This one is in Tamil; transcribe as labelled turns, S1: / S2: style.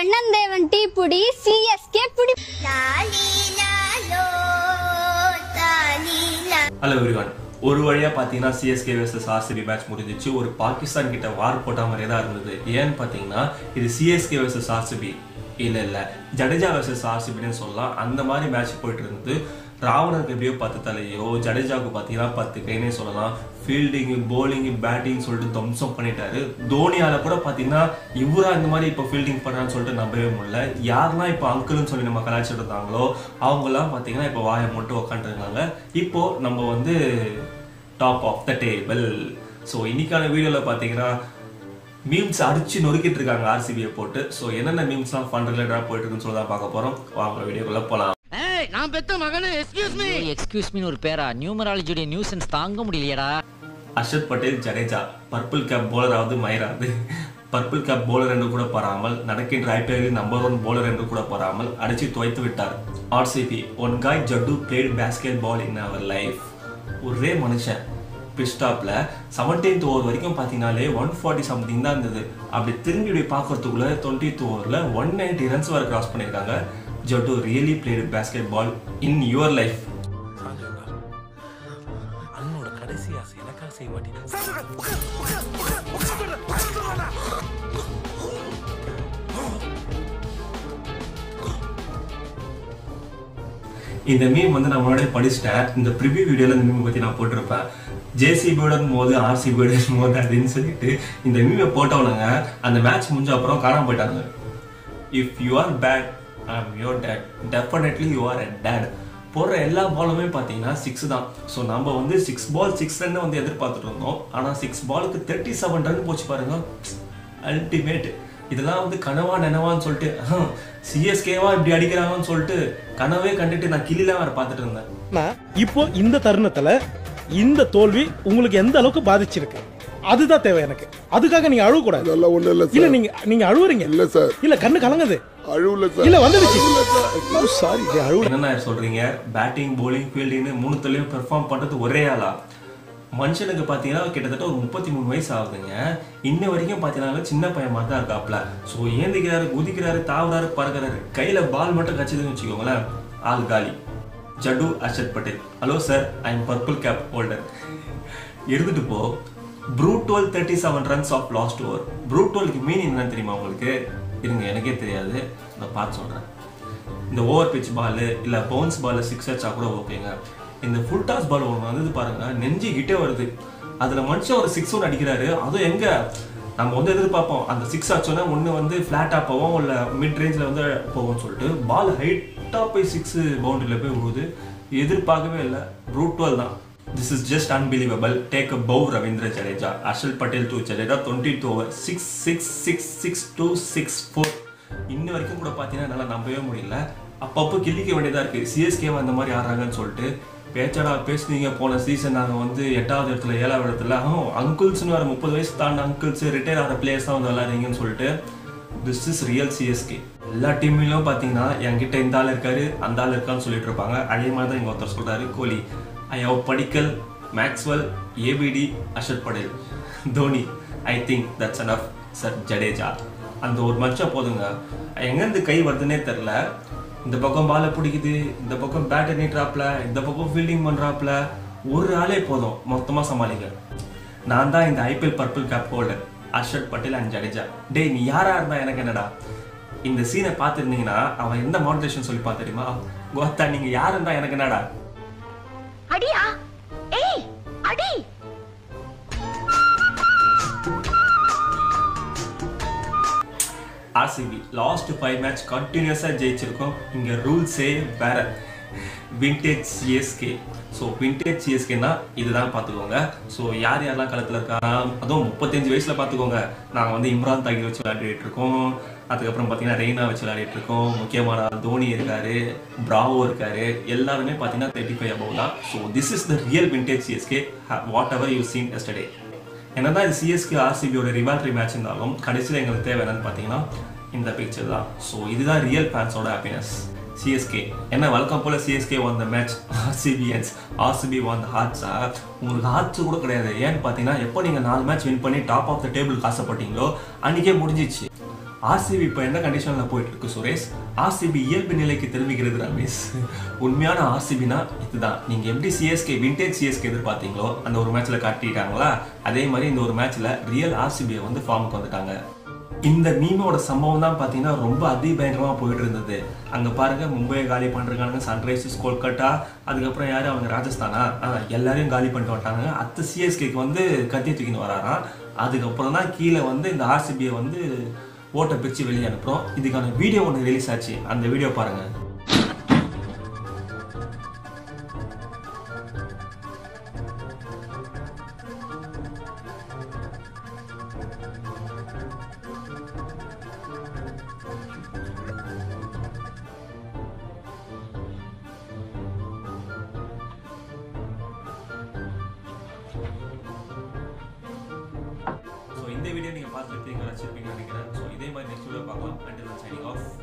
S1: கண்ணந்தேவன் டீ புடி சிஎஸ்கே புடி
S2: ஹலோ எவ்ரிவன் ஒரு வழியா பாத்தீங்கன்னா சிஎஸ்கே vs ஆர்சிபி மேட்ச் முடிஞ்சிச்சு ஒரு பாகிஸ்தான் கிட்ட வார் போட்ட மாதிரியே தான் இருந்தது ஏன்னு பாத்தீங்கன்னா இது சிஎஸ்கே vs ஆர்சிபி இல்ல இல்ல ஜடேஜா vs ஆர்சிபின்னு சொல்லலாம் அந்த மாதிரி மேட்ச் போயிட்டு இருந்தது ராவணனுக்கு எப்படியோ பத்து தலையோ ஜடேஜாவுக்கு பார்த்தீங்கன்னா பத்து கைனே சொல்லலாம் ஃபீல்டிங்கு bowling பேட்டிங் சொல்லிட்டு தம்சம் பண்ணிட்டாரு தோனியால கூட பார்த்தீங்கன்னா இவரா இந்த மாதிரி இப்போ ஃபீல்டிங் பண்ணான்னு சொல்லிட்டு நம்பவே முடியல யாரெல்லாம் இப்போ அங்கிள்னு சொல்லி நம்ம கலாச்சிட்டு இருந்தாங்களோ அவங்கெல்லாம் பார்த்தீங்கன்னா இப்போ வாயை மட்டும் உக்காந்துருக்காங்க இப்போ நம்ம வந்து top of the table so இன்னைக்கான வீடியோவில் பார்த்தீங்கன்னா மீம்ஸ் அடிச்சு நொறுக்கிட்டு இருக்காங்க ஆர்சிபியை போட்டு ஸோ என்னென்ன மீம்ஸ்லாம் ஃபன் ரிலேட்டடாக போயிட்டு இருக்குன்னு சொல்லி தான் பார்க்க போகிறோம் வாங்க வீடியோக்குள்ளே போகலாம்
S3: ஏய் நான் பெத்த மகனே எக்ஸ்கியூஸ் மீ
S4: எக்ஸ்கியூஸ் மீ ஒரு பேரா நியூமராலஜியோட நியூசன்ஸ் தாங்க முடியலையடா
S2: அர்ஷத் பட்டேல் ஜடேஜா பர்பிள் கேப் போலராவது மயிராது பர்பிள் கேப் போலர் என்று கூட பாராமல் நடக்கின்ற ஐபிஎல்லில் நம்பர் ஒன் போலர் என்று கூட பாராமல் அடிச்சு துவைத்து விட்டார் RCB one guy Jaddu played basketball in our life ஒரே மனுஷன் பிஸ்டாப்ல செவன்டீன்த் ஓவர் வரைக்கும் பார்த்தீங்கனாலே ஒன் ஃபார்ட்டி சம்திங் தான் இருந்தது அப்படி திரும்பி இப்படி பார்க்கறதுக்குள்ள டுவெண்ட்டித் ஓவரில் ஒன் நைன்டி ரன்ஸ் வரை கிராஸ் பண்ணியிருக்காங்க Jaddu really played basketball in your life
S5: அண்ணனோட கடைசி ஆசை எனக்காக செய்ய மாட்டேன்
S2: இந்த மீம் வந்து நான் முன்னாடியே படிச்சிட்டேன் இந்த ப்ரிவியூ வீடியோல இந்த மீம் பத்தி நான் போட்டிருப்பேன் ஜேசிபியோட போது ஆர்சிபியோட போது அப்படின்னு சொல்லிட்டு இந்த மீமை போட்டவனுங்க அந்த மேட்ச் முடிஞ்ச அப்புறம் காணாம போயிட்டாங்க if you are bad I am your dad definitely you are a dad போடுற எல்லா பாலுமே பார்த்தீங்கன்னா சிக்ஸ் தான் ஸோ நம்ம வந்து சிக்ஸ் பால் சிக்ஸ் ரன் வந்து எதிர்பார்த்துட்டு இருந்தோம் ஆனால் சிக்ஸ் பாலுக்கு தேர்ட்டி செவன் ரன் போச்சு பாருங்க அல்டிமேட் இதெல்லாம் வந்து கனவா நினவான்னு சொல்லிட்டு சிஎஸ்கேவா இப்படி அடிக்கிறாங்கன்னு சொல்லிட்டு கனவே கண்டுட்டு நான் கிளிலாம் வேற பார்த்துட்டு இருந்தேன்
S6: நான் இப்போ இந்த தருணத்துல இந்த தோல்வி உங்களுக்கு எந்த அளவுக்கு பாதிச்சிருக்கு அதுதான் தேவை எனக்கு அதுக்காக நீங்க அழுவ கூடாது
S7: அதெல்லாம் ஒண்ணும் இல்ல
S6: இல்ல
S7: சார்
S6: நீங்க நீங்க அழுவுறீங்க
S7: இல்ல சார்
S6: இல்ல கண்ணு கலங்குது
S7: அழுவல சார்
S6: இல்ல வந்துடுச்சு சாரி அழுவ
S2: என்னண்ணா சொல்றீங்க பேட்டிங் bowling ஃபீல்டிங்னு மூணுத்துலயும் பெர்ஃபார்ம் பண்றது ஒரே ஆளா மனுஷனுக்கு பார்த்தீங்கன்னா கிட்டத்தட்ட ஒரு முப்பத்தி மூணு வயசு ஆகுதுங்க இன்ன வரைக்கும் பார்த்தீங்கன்னா சின்ன பையன் மாதிரி தான் இருக்காப்ல ஸோ ஏந்திக்கிறாரு குதிக்கிறாரு தாவுறாரு பறக்கிறாரு கையில பால் மட்டும் கச்சிதுன்னு வச்சுக்கோங்களேன் ஆள் காலி Jaddu Arshad Patel hello sir I am purple cap holder எடுத்துட்டு போ brutal thirty seven runs of last over ப்ரூட்வலுக்கு மீனிங் என்னன்னு தெரியுமா உங்களுக்கு இருங்க எனக்கே தெரியாது நான் பார்த்து சொல்கிறேன் இந்த ஓவர் பிச் பால் இல்லை பவுன்ஸ் பால் சிக்ஸ் அடிச்சா கூட ஓகேங்க இந்த ஃபுல் டாஸ் பால் ஒன்று வந்தது பாருங்க நெஞ்சு கிட்டே வருது அதில் மனுஷன் ஒரு சிக்ஸ் ஒன்று அடிக்கிறாரு அதுவும் எங்க நம்ம வந்து எதிர்பார்ப்போம் அந்த சிக்ஸ் அடிச்சோன்னா ஒன்று வந்து ஃப்ளாட்டாக போவோம் இல்லை மிட் ரேஞ்சில் வந்து போகும்னு சொல்லிட்டு பால் ஹைட்டாக போய் சிக்ஸ் பவுண்டரியில் போய் விழுவுது எதிர்பார்க்கவே இல்லை ப்ரூட்வல் தான் this is just unbelievable take a bow Ravindra Jadeja Harshal Patel to Jadeja twenty two over six six six six two six four இன்ன வரைக்கும் கூட பார்த்தீங்கன்னா என்னால் நம்பவே முடியல அப்பப்போ கிள்ளிக்க வேண்டியதாக இருக்குது சிஎஸ்கேவை அந்த மாதிரி ஆடுறாங்கன்னு சொல்லிட்டு பேச்சடா பேசுனீங்க போன சீசன் நாங்கள் வந்து எட்டாவது இடத்துல ஏழாவது இடத்துல அங்கிள்ஸ்னு வர முப்பது வயசு தாண்ட அங்கிள்ஸ் ரிட்டையர் ஆகிற பிளேயர்ஸ் தான் வந்து விளாட்றீங்கன்னு சொல்லிட்டு திஸ் இஸ் ரியல் சிஎஸ்கே எல்லா டீம்லையும் பார்த்தீங்கன்னா என்கிட்ட இந்த ஆள் இருக்காரு அந்த ஆள் இருக்கான்னு சொல்லிட்டு இருப்பாங்க அதே மாதிரி தான் இங்கே ஒருத்தர் சொல்கிறாரு Kohli I have Padikkal Maxwell ABD அஷத் Patel Dhoni I think that's enough sir Jadeja அந்த ஒரு மச்சம் போதுங்க எங்கேருந்து கை வருதுன்னே தெரில இந்த பக்கம் பாலை பிடிக்குது இந்த பக்கம் பேட்டை நீட்டுறாப்ல இந்த பக்கம் ஃபீல்டிங் பண்ணுறாப்ல ஒரு ஆளே போதும் மொத்தமாக சமாளிக்க நான் தான் இந்த IPL purple cap holder Arshad Patel and Jadeja டேய் நீ யாரா இருந்தா எனக்கு என்னடா இந்த சீனை பார்த்துருந்தீங்கன்னா அவன் எந்த மாடுலேஷன் சொல்லி பார்த்து தெரியுமா கோத்தா நீங்க யார் இருந்தா எனக்கு என்னடா
S8: அடியா ஏய் அடி
S2: ஆர்சிபி லாஸ்ட் ஃபைவ் மேட்ச் கண்டினியூஸாக ஜெயிச்சிருக்கோம் இங்கே ரூல்ஸே வேற விண்டேஜ் சிஎஸ்கே ஸோ விண்டேஜ் சிஎஸ்கேனா இதுதான் பார்த்துக்கோங்க ஸோ யார் யாரெல்லாம் களத்தில் இருக்கா அதுவும் முப்பத்தஞ்சு வயசில் பார்த்துக்கோங்க நாங்கள் வந்து இம்ரான் தாகிர் வச்சு விளையாடிட்டு இருக்கோம் அதுக்கப்புறம் பார்த்தீங்கன்னா ரெய்னா வச்சு விளையாடிட்டு இருக்கோம் முக்கியமான ஆள் தோனி இருக்காரு பிராவோ இருக்காரு எல்லாருமே பார்த்தீங்கன்னா தேர்ட்டி ஃபைவ் அபவ் தான் so this is the real vintage CSK whatever you seen yesterday என்னதான் இது சிஎஸ்கே ஆர்சிபியோட ரிவால்ட்ரி மேட்ச் இருந்தாலும் கடைசியில் எங்களுக்கு தேவை என்னன்னு பார்த்தீங்கன்னா இந்த பிக்சர் தான் ஸோ இதுதான் ரியல் ஃபேன்ஸோட ஹாப்பினஸ் சிஎஸ்கே என்ன வழக்கம் போல சிஎஸ்கே வான் த மேட்ச் ஆர்சிபிஎன்ஸ் ஆர்சிபி வான் த ஹார்ட்ஸா உங்களுக்கு ஹார்ட்ஸ் கூட கிடையாது ஏன்னு பார்த்தீங்கன்னா எப்போ நீங்கள் நாலு மேட்ச் வின் பண்ணி டாப் ஆஃப் த டேபிளுக்கு ஆசைப்பட்டீங்களோ அன்றைக்கே முடிஞ்சிச்சு ஆர்சிபி இப்போ என்ன கண்டிஷனில் போயிட்டு இருக்கு சுரேஷ் ஆர்சிபி இயல்பு நிலைக்கு திரும்பிக்கிறது ரமேஷ் உண்மையான ஆர்சிபினா இதுதான் நீங்கள் எப்படி சிஎஸ்கே விண்டேஜ் சிஎஸ்கே எதிர்பார்த்தீங்களோ அந்த ஒரு மேட்ச்சில் காட்டிட்டாங்களா அதே மாதிரி இந்த ஒரு மேட்ச்சில் ரியல் ஆர்சிபியை வந்து ஃபார்முக்கு வந்துட்டாங்க இந்த மீமோட சம்பவம் தான் பார்த்தீங்கன்னா ரொம்ப அதிபயங்கரமாக போயிட்டு இருந்தது அங்கே பாருங்க மும்பையை காலி பண்ணிருக்கானுங்க சன்ரைசர்ஸ் கொல்கட்டா அதுக்கப்புறம் யாரு அவங்க ராஜஸ்தானா ஆ, எல்லாரையும் காலி பண்ணிட்டு வந்துட்டாங்க அத்த சிஎஸ்கேக்கு வந்து கத்தி தூக்கின்னு வராராம் அதுக்கப்புறம் தான் கீழே வந்து இந்த ஆர்சிபியை வந்து ஓட்டை பிரித்து வெளியே அனுப்புகிறோம் இதுக்கான வீடியோ ஒன்று ரிலீஸ் ஆச்சு அந்த வீடியோ பாருங்க ஸோ இந்த வீடியோ நீங்கள் பார்த்துருப்பீங்க ரசிச்சிருப்பீங்கன்னு நினைக்கிறேன் ஸோ இதே மாதிரி நெக்ஸ்ட் வீடியோ பார்க்கலாம் அண்ட் சைனிங் ஆஃப்